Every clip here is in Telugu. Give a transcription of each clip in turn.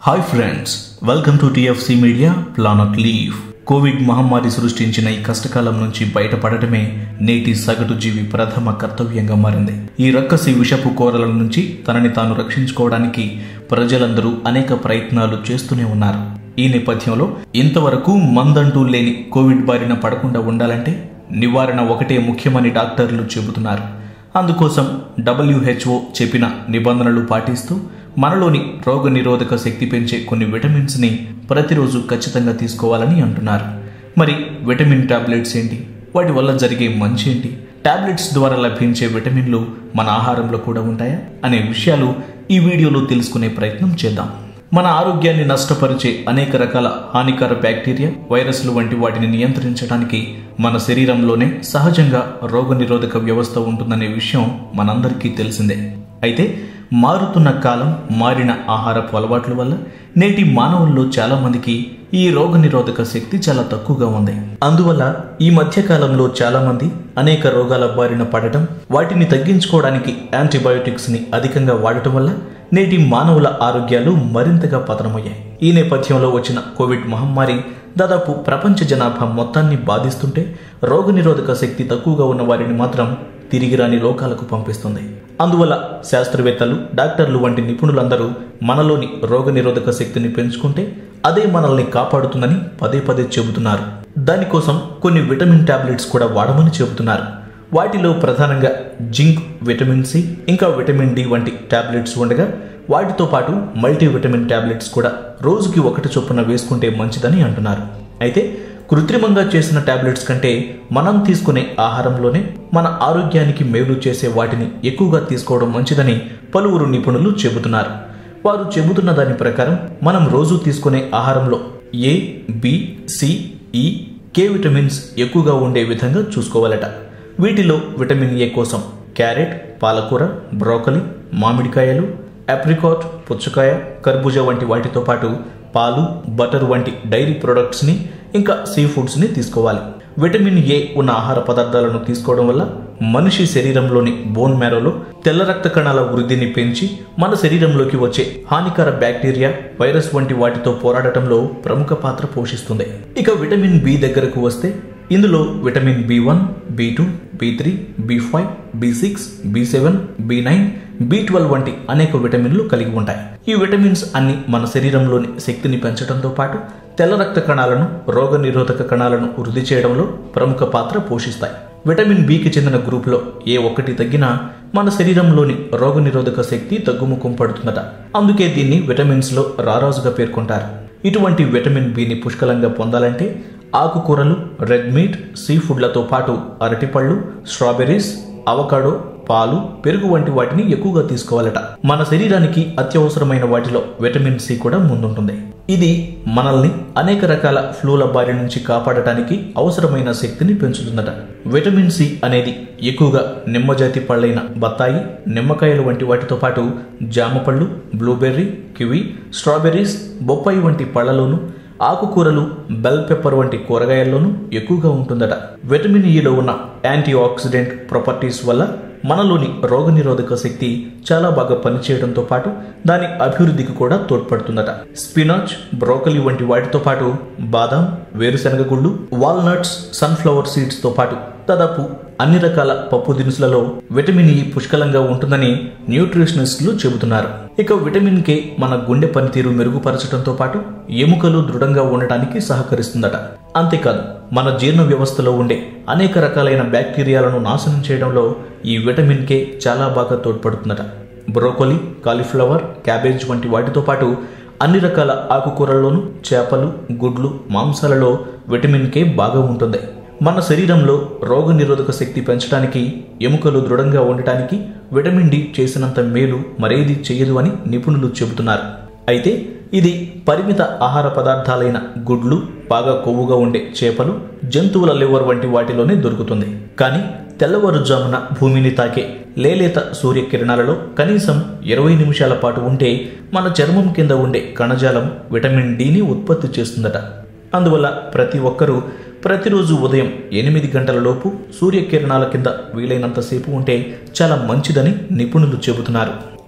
hi friends welcome to TFC media planet లీవ్ కోవిడ్ మహమ్మారి సృష్టించిన ఈ కష్టకాలం నుంచి బయటపడటమే నేటి సగటు జీవి ప్రథమ కర్తవ్యంగా మారింది ఈ రక్కసి విషపు కోరల నుంచి తనని తాను రక్షించుకోవడానికి ప్రజలందరూ అనేక ప్రయత్నాలు చేస్తూనే ఉన్నారు ఈ నేపథ్యంలో ఇంతవరకు మందంటూ లేని కోవిడ్ బారిన పడకుండా ఉండాలంటే నివారణ ఒకటే ముఖ్యమని డాక్టర్లు చెబుతున్నారు అందుకోసం డబ్ల్యూహెచ్ఓ చెప్పిన నిబంధనలు పాటిస్తూ మనలోని రోగ నిరోధక శక్తి పెంచే కొన్ని విటమిన్స్ని ప్రతిరోజు ఖచ్చితంగా తీసుకోవాలని అంటున్నారు మరి విటమిన్ టాబ్లెట్స్ ఏంటి వాటి వల్ల జరిగే మంచి ఏంటి టాబ్లెట్స్ ద్వారా లభించే విటమిన్లు మన ఆహారంలో కూడా ఉంటాయా అనే విషయాలు ఈ వీడియోలో తెలుసుకునే ప్రయత్నం చేద్దాం మన ఆరోగ్యాన్ని నష్టపరిచే అనేక రకాల హానికర బ్యాక్టీరియా వైరస్లు వంటి వాటిని నియంత్రించడానికి మన శరీరంలోనే సహజంగా రోగనిరోధక వ్యవస్థ ఉంటుందనే విషయం మనందరికీ తెలిసిందే అయితే మారుతున్న కాలం మారిన ఆహారపు అలవాట్ల వల్ల నేటి మానవుల్లో చాలా మందికి ఈ రోగనిరోధక శక్తి చాలా తక్కువగా ఉంది అందువల్ల ఈ మధ్య కాలంలో చాలా మంది అనేక రోగాల బారిన పడటం వాటిని తగ్గించుకోవడానికి యాంటీబయోటిక్స్ ని అధికంగా వాడటం వల్ల నేటి మానవుల ఆరోగ్యాలు మరింతగా పతనమయ్యాయి ఈ నేపథ్యంలో వచ్చిన కోవిడ్ మహమ్మారి దాదాపు ప్రపంచ జనాభా మొత్తాన్ని బాధిస్తుంటే రోగనిరోధక శక్తి తక్కువగా ఉన్న వారిని మాత్రం తిరిగి రాని లోకాలకు పంపిస్తుంది అందువల్ల శాస్త్రవేత్తలు డాక్టర్లు వంటి నిపుణులందరూ మనలోని రోగనిరోధక శక్తిని పెంచుకుంటే అదే మనల్ని కాపాడుతుందని పదే పదే చెబుతున్నారు దానికోసం కొన్ని విటమిన్ టాబ్లెట్స్ కూడా వాడమని చెబుతున్నారు వాటిలో ప్రధానంగా జింక్ విటమిన్ సి ఇంకా విటమిన్ డి వంటి టాబ్లెట్స్ ఉండగా వాటితో పాటు మల్టీ విటమిన్ టాబ్లెట్స్ కూడా రోజుకి ఒకటి చొప్పున వేసుకుంటే మంచిదని అంటున్నారు అయితే కృత్రిమంగా చేసిన టాబ్లెట్స్ కంటే మనం తీసుకునే ఆహారంలోనే మన ఆరోగ్యానికి మేలు చేసే వాటిని ఎక్కువగా తీసుకోవడం మంచిదని పలువురు నిపుణులు చెబుతున్నారు వారు చెబుతున్న దాని ప్రకారం మనం రోజు తీసుకునే ఆహారంలో ఏ బి సి ఈ కే విటమిన్స్ ఎక్కువగా ఉండే విధంగా చూసుకోవాలట వీటిలో విటమిన్ ఏ కోసం క్యారెట్ పాలకూర బ్రోకలి మామిడికాయలు అప్రికాట్ పుచ్చకాయ కర్బూజా వంటి వాటితో పాటు పాలు బటర్ వంటి డైరీ ప్రొడక్ట్స్ని ఇంకా సీ ఫుడ్స్ని తీసుకోవాలి విటమిన్ ఏ ఉన్న ఆహార పదార్థాలను తీసుకోవడం వల్ల మనిషి శరీరంలోని బోన్ మ్యారోలో తెల్ల రక్త కణాల వృద్ధిని పెంచి మన శరీరంలోకి వచ్చే హానికర బ్యాక్టీరియా వైరస్ వంటి వాటితో పోరాడటంలో ప్రముఖ పాత్ర పోషిస్తుంది ఇక విటమిన్ బి దగ్గరకు వస్తే ఇందులో vitamin B one B two B three B five B six B seven B nine B twelve వంటి అనేక విటమిన్లు కలిగి ఉంటాయి ఈ విటమిన్స్ అన్ని మన శరీరంలోని శక్తిని పెంచడంతో పాటు తెల్ల రక్త కణాలను రోగ నిరోధక కణాలను వృద్ధి చేయడంలో ప్రముఖ పాత్ర పోషిస్తాయి విటమిన్ బికి చెందిన గ్రూప్లో ఏ ఒక్కటి తగ్గినా మన శరీరంలోని రోగనిరోధక శక్తి తగ్గుముఖం పడుతుందట అందుకే దీన్ని విటమిన్స్లో రారాజుగా పేర్కొంటారు ఇటువంటి విటమిన్ బిని పుష్కలంగా పొందాలంటే ఆకుకూరలు రెడ్ మీట్ సీ ఫుడ్లతో పాటు అరటిపళ్ళు స్ట్రాబెర్రీస్ అవకాడో పాలు పెరుగు వంటి వాటిని ఎక్కువగా తీసుకోవాలట మన శరీరానికి అత్యవసరమైన వాటిలో విటమిన్ సి కూడా ముందుంటుంది ఇది మనల్ని అనేక రకాల ఫ్లూల బారి నుంచి కాపాడటానికి అవసరమైన శక్తిని పెంచుతుందట విటమిన్ సి అనేది ఎక్కువగా నిమ్మజాతి పళ్ళైన బత్తాయి నిమ్మకాయలు వంటి వాటితో పాటు జామ పళ్ళు బ్లూబెర్రీ కివి స్ట్రాబెర్రీస్ బొప్పాయి వంటి పళ్లలోను ఆకుకూరలు బెల్ పెప్పర్ వంటి కూరగాయల్లోనూ ఎక్కువగా ఉంటుందట విటమిన్ ఈలో ఉన్న యాంటీ ఆక్సిడెంట్ ప్రాపర్టీస్ వల్ల మనలోని రోగనిరోధక శక్తి చాలా బాగా పనిచేయడంతో పాటు దాని అభివృద్ధికి కూడా తోడ్పడుతుందట స్పినాచ్ బ్రోకలీ వంటి వాటితో పాటు బాదాం వేరుశనగ గుళ్ళు వాల్నట్స్ సన్ఫ్లవర్ సీడ్స్ తో పాటు దాదాపు అన్ని రకాల పప్పు దినుసులలో విటమిన్ ఈ పుష్కలంగా ఉంటుందని న్యూట్రిషనిస్టులు చెబుతున్నారు ఇక విటమిన్ కే మన గుండె పనితీరు మెరుగుపరచడంతో పాటు ఎముకలు దృఢంగా ఉండటానికి సహకరిస్తుందట అంతేకాదు మన జీర్ణ వ్యవస్థలో ఉండే అనేక రకాలైన బ్యాక్టీరియాలను నాశనం చేయడంలో ఈ విటమిన్ కే చాలా బాగా తోడ్పడుతుందట బ్రోకోలీ కాలీఫ్లవర్ క్యాబేజ్ వంటి వాటితో పాటు అన్ని రకాల ఆకుకూరల్లోనూ చేపలు గుడ్లు మాంసాలలో విటమిన్ కే బాగా ఉంటుంది మన శరీరంలో రోగ నిరోధక శక్తి పెంచడానికి ఎముకలు దృఢంగా ఉండటానికి విటమిన్ డి చేసినంత మేలు మరేది చేయదు అని నిపుణులు చెబుతున్నారు అయితే ఇది పరిమిత ఆహార పదార్థాలైన గుడ్లు బాగా కొవ్వుగా ఉండే చేపలు జంతువుల లివర్ వంటి వాటిలోనే దొరుకుతుంది కానీ తెల్లవారుజామున భూమిని తాకే లేలేత సూర్యకిరణాలలో కనీసం ఇరవై నిమిషాల పాటు ఉంటే మన చర్మం కింద ఉండే కణజాలం విటమిన్ డిని ఉత్పత్తి చేస్తుందట అందువల్ల ప్రతి ఒక్కరూ ప్రతిరోజు ఉదయం ఎనిమిది గంటల లోపు సూర్యకిరణాల కింద వీలైనంతసేపు ఉంటే చాలా మంచిదని నిపుణులు చెబుతున్నారు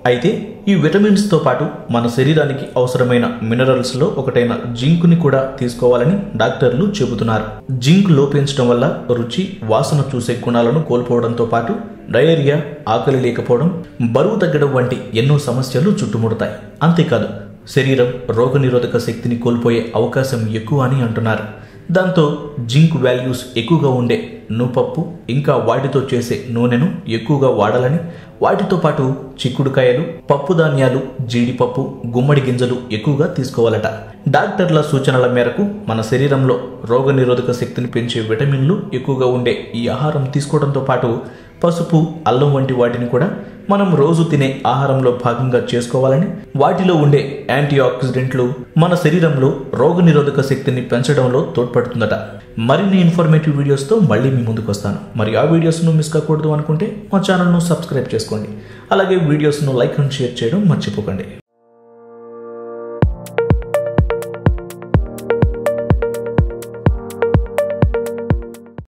అయితే ఈ విటమిన్స్తో పాటు మన శరీరానికి అవసరమైన మినరల్స్లో ఒకటైన జింక్ని కూడా తీసుకోవాలని డాక్టర్లు చెబుతున్నారు జింక్ లోపించడం వల్ల రుచి వాసన చూసే గుణాలను కోల్పోవడంతో పాటు డయేరియా ఆకలి లేకపోవడం బరువు తగ్గడం వంటి ఎన్నో సమస్యలు చుట్టుముడతాయి అంతేకాదు శరీరం రోగనిరోధక శక్తిని కోల్పోయే అవకాశం ఎక్కువ అని అంటున్నారు దాంతో జింక్ వాల్యూస్ ఎక్కువగా ఉండే నూపప్పు ఇంకా వాటితో చేసే నూనెను ఎక్కువగా వాడాలని వాటితో పాటు చిక్కుడుకాయలు పప్పు ధాన్యాలు జీడిపప్పు గుమ్మడి గింజలు ఎక్కువగా తీసుకోవాలట డాక్టర్ల సూచనల మేరకు మన శరీరంలో రోగనిరోధక శక్తిని పెంచే విటమిన్లు ఎక్కువగా ఉండే ఈ ఆహారం తీసుకోవడంతో పాటు పసుపు అల్లం వంటి వాటిని కూడా మనం రోజు తినే ఆహారంలో భాగంగా చేసుకోవాలని వాటిలో ఉండే యాంటీ ఆక్సిడెంట్లు మన శరీరంలో రోగనిరోధక శక్తిని పెంచడంలో తోడ్పడుతుందట మరిన్ని ఇన్ఫర్మేటివ్ వీడియోస్తో మళ్ళీ మీ ముందుకు వస్తాను మరి ఆ వీడియోస్ను మిస్ కాకూడదు అనుకుంటే మా ఛానల్ను సబ్స్క్రైబ్ చేసుకోండి అలాగే వీడియోస్ను లైక్ అండ్ షేర్ చేయడం మర్చిపోకండి